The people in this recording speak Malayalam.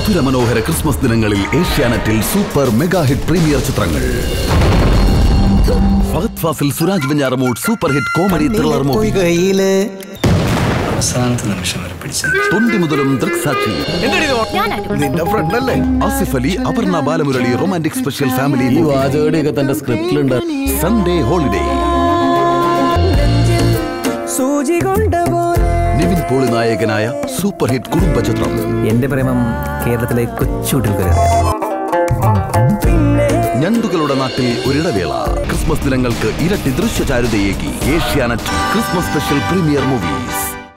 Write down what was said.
മധുര മനോഹര ക്രിസ്മസ് ദിനങ്ങളിൽ ഏഷ്യാനെറ്റിൽ സൂപ്പർ മെഗാ ഹിറ്റ് പ്രീമിയർ ചിത്രങ്ങൾ Fahadh Faasil Suraj Venjaramoodu super hit comedy thriller movie കയ്യില് അവസാനത്തെ നിമിഷം വരെ പിടിച്ചത് തൊണ്ടി മുതലും ദൃക്സാക്ഷി നിന്റെ ഫ്രണ്ട് അല്ലേ Asif Ali Aparna Balamurali romantic special family ഈ വാചകടിയൊക്കെ തന്റെ സ്ക്രിപ്റ്റിലുണ്ട് സൺഡേ ഹോളിഡേ സൂചി കൊണ്ടുപോലെ നിവിൻ പോളി നായകനായ സൂപ്പർ ഹിറ്റ് കുടുംബ ചിത്രം എന്റെ പ്രേമം കേരളത്തിലെ കൊച്ചുകുട്ടികൾക്ക് ഞണ്ടുകളുടെ നാട്ടിൽ ഒരിടവേള ക്രിസ്മസ് ദിനങ്ങൾക്ക് ഇരട്ടി ദൃശ്യചാരുതയേകി Asianet Christmas special premiere movie